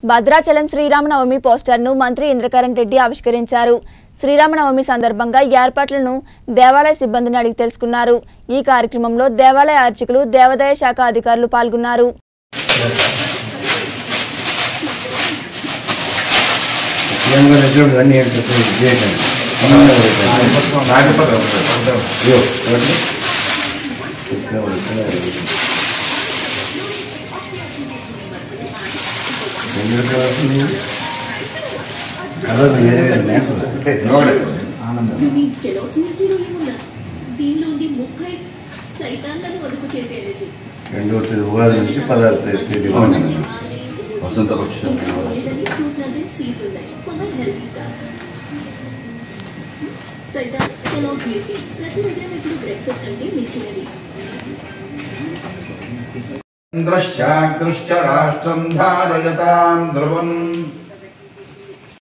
భద్రాచలం శ్రీరామనవమి పోస్టర్ను మంత్రి ఇంద్రకరణ్ రెడ్డి ఆవిష్కరించారు శ్రీరామనవమి సందర్భంగా ఏర్పాట్లను దేవాలయ సిబ్బందిని అడిగి తెలుసుకున్నారు ఈ కార్యక్రమంలో దేవాలయ అర్చకులు దేవాదాయ శాఖ అధికారులు పాల్గొన్నారు ఏమో చూడు అన్ని ఏంటో చేయటం అయ్యో చూడండి. ఇక్కడ ఇక్కడ ఎందుకు వస్తుంది? కలర్ వేరే వేరే మేకలు. ఆనందం యూనిట్ కెలాక్సిస్ హీరో ఏమున్నా దీనిలో ఉంది ముప్పై సైతాన్లను వదుపు చేసే ఎనర్జీ రెండవ తేదీ ఉగాది నుంచి పదహారు తేదీ తేదీ వరకు. వసంత పక్షం సీట్స్ ఉన్నాయి ఫర్ హెల్తీ స్టార్ సైతాన్ కెలాక్స్ మ్యూజియం ప్రతి ఉదయం ఇప్పుడు బ్రేక్ఫాస్ట్ అంటే మించినది ఇంద్రశ్చాగ్రశ్చ రాష్ట్రం ధారయతాం ధ్రువం